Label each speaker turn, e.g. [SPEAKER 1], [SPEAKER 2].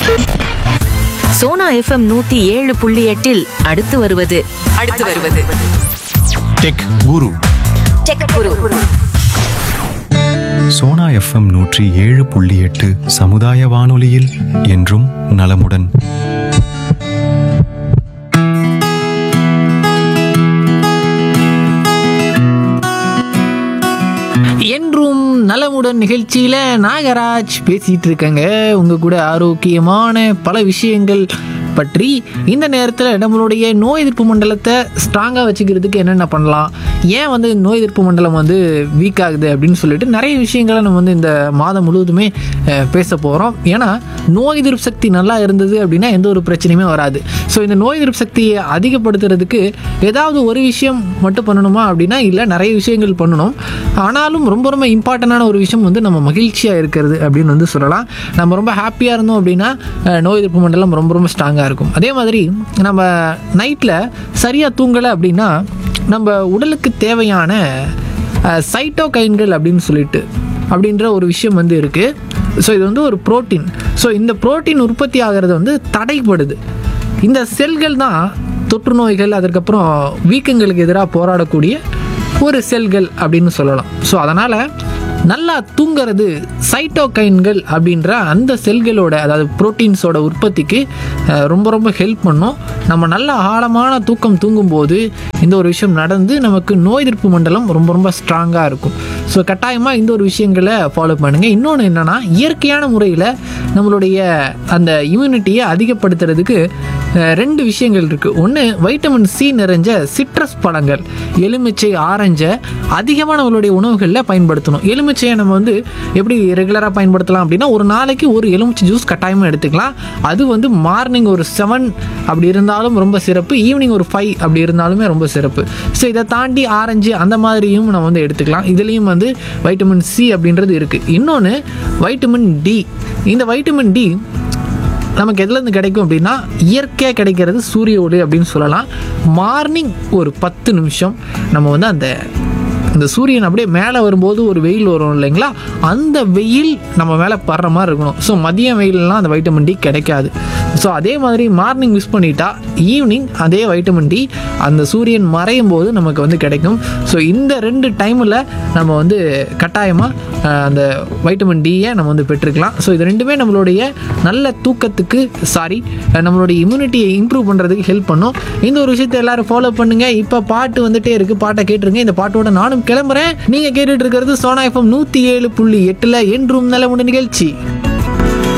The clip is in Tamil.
[SPEAKER 1] சோனா எஃப்எம் நூத்தி ஏழு புள்ளி எட்டில் அடுத்து வருவது அடுத்து வருவது
[SPEAKER 2] tech Guru
[SPEAKER 1] tech Guru
[SPEAKER 2] Sona FM நூற்றி ஏழு புள்ளி எட்டு சமுதாய வானொலியில் என்றும் நலமுடன்
[SPEAKER 3] என்றும் நலமுடன் நிகழ்ச்சியில் நாகராஜ் பேசிகிட்டு இருக்கேங்க உங்கள் கூட ஆரோக்கியமான பல விஷயங்கள் பற்றி இந்த நேரத்தில் நம்மளுடைய நோய் எதிர்ப்பு மண்டலத்தை ஸ்ட்ராங்காக வச்சுக்கிறதுக்கு என்னென்ன பண்ணலாம் ஏன் வந்து நோய் எதிர்ப்பு மண்டலம் வந்து வீக் ஆகுது அப்படின்னு சொல்லிட்டு நிறைய விஷயங்களை நம்ம வந்து இந்த மாதம் முழுவதுமே அஹ், பேச போகிறோம் ஏன்னா நோய் எதிர்ப்பு சக்தி நல்லா இருந்தது அப்படின்னா எந்த ஒரு பிரச்சனையுமே வராது ஸோ இந்த நோய் எதிர்ப்பு சக்தியை அதிகப்படுத்துறதுக்கு ஏதாவது ஒரு விஷயம் மட்டும் பண்ணணுமா அப்படின்னா இல்லை நிறைய விஷயங்கள் பண்ணணும் ஆனாலும் ரொம்ப ரொம்ப இம்பார்ட்டண்டான ஒரு விஷயம் வந்து நம்ம மகிழ்ச்சியாக இருக்கிறது அப்படின்னு வந்து சொல்லலாம் நம்ம ரொம்ப ஹாப்பியாக இருந்தோம் அப்படின்னா அஹ், நோய் எதிர்ப்பு மண்டலம் ரொம்ப ரொம்ப ஸ்ட்ராங்காக இருக்கும் அதே மாதிரி நம்ம நைட்டில் சரியாக தூங்கலை அப்படின்னா நம்ம உடலுக்கு தேவையான சைட்டோகைன்கள் அப்படின்னு சொல்லிட்டு அப்படின்ற ஒரு விஷயம் வந்து இருக்குது ஸோ இது வந்து ஒரு புரோட்டீன் ஸோ இந்த புரோட்டீன் உற்பத்தி ஆகிறது வந்து தடைப்படுது இந்த செல்கள் தான் தொற்று நோய்கள் அதற்கப்புறம் வீக்கங்களுக்கு எதிராக போராடக்கூடிய ஒரு செல்கள் அப்படின்னு சொல்லலாம் ஸோ அதனால் நல்லா தூங்குறது சைட்டோகைன்கள் அப்படின்ற அந்த செல்களோட அதாவது புரோட்டீன்ஸோட உற்பத்திக்கு அஹ், ரொம்ப ரொம்ப ஹெல்ப் பண்ணும் நம்ம நல்ல ஆழமான தூக்கம் தூங்கும்போது இந்த ஒரு விஷயம் நடந்து நமக்கு நோய் எதிர்ப்பு மண்டலம் ரொம்ப ரொம்ப ஸ்ட்ராங்காக இருக்கும் ஸோ கட்டாயமாக இந்த ஒரு விஷயங்களை ஃபாலோ பண்ணுங்கள் இன்னொன்று என்னென்னா இயற்கையான முறையில் நம்மளுடைய அந்த இம்யூனிட்டியை அதிகப்படுத்துறதுக்கு அஹ், ரெண்டு விஷயங்கள் இருக்குது ஒன்று வைட்டமின் சி நிறைஞ்ச சிட்ரஸ் பழங்கள் எலுமிச்சை ஆரஞ்சை அதிகமாக நம்மளுடைய உணவுகளில் பயன்படுத்தணும் எலுமிச்சையை நம்ம வந்து எப்படி ரெகுலராக பயன்படுத்தலாம் அப்படின்னா ஒரு நாளைக்கு ஒரு எலுமிச்சை ஜூஸ் கட்டாயமாக எடுத்துக்கலாம் அது வந்து மார்னிங் ஒரு செவன் அப்படி இருந்தாலும் ரொம்ப சிறப்பு ஈவினிங் ஒரு ஃபைவ் அப்படி இருந்தாலுமே ரொம்ப சிறப்பு ஸோ இதை தாண்டி ஆரஞ்சு அந்த மாதிரியும் நம்ம வந்து எடுத்துக்கலாம் இதுலேயும் வந்து வைட்டமின் சி அப்படின்றது இருக்குது இன்னொன்று வைட்டமின் டி இந்த வைட்டமின் டி நமக்கு எதுலேருந்து கிடைக்கும் அப்படின்னா இயற்கையாக கிடைக்கிறது சூரிய ஒளி அப்படின்னு சொல்லலாம் மார்னிங் ஒரு பத்து நிமிஷம் நம்ம வந்து அந்த இந்த சூரியன் அப்படியே மேலே வரும்போது ஒரு வெயில் வரும் இல்லைங்களா அந்த வெயில் நம்ம மேலே படுற மாதிரி இருக்கணும் ஸோ மதிய வெயிலெலாம் அந்த வைட்டமின் டி கிடைக்காது ஸோ அதே மாதிரி மார்னிங் மிஸ் பண்ணிட்டா ஈவினிங் அதே வைட்டமின் டி அந்த சூரியன் மறையும் போது நமக்கு வந்து கிடைக்கும் ஸோ இந்த ரெண்டு டைமில் நம்ம வந்து கட்டாயமாக அந்த வைட்டமின் டியை நம்ம வந்து பெற்றுக்கலாம் ஸோ இது ரெண்டுமே நம்மளுடைய நல்ல தூக்கத்துக்கு சாரி நம்மளுடைய இம்யூனிட்டியை இம்ப்ரூவ் பண்ணுறதுக்கு ஹெல்ப் பண்ணும் இந்த ஒரு விஷயத்தை எல்லாரும் ஃபாலோ பண்ணுங்க இப்போ பாட்டு வந்துட்டே இருக்கு பாட்டை கேட்டுருங்க இந்த பாட்டோட நானும் கிளம்புறேன் நீங்கள் கேட்டுட்டு இருக்கிறது சோனா எஃப்எம் நூற்றி ஏழு புள்ளி எட்டில் என்றும் நலமுடன் நிகழ்ச்சி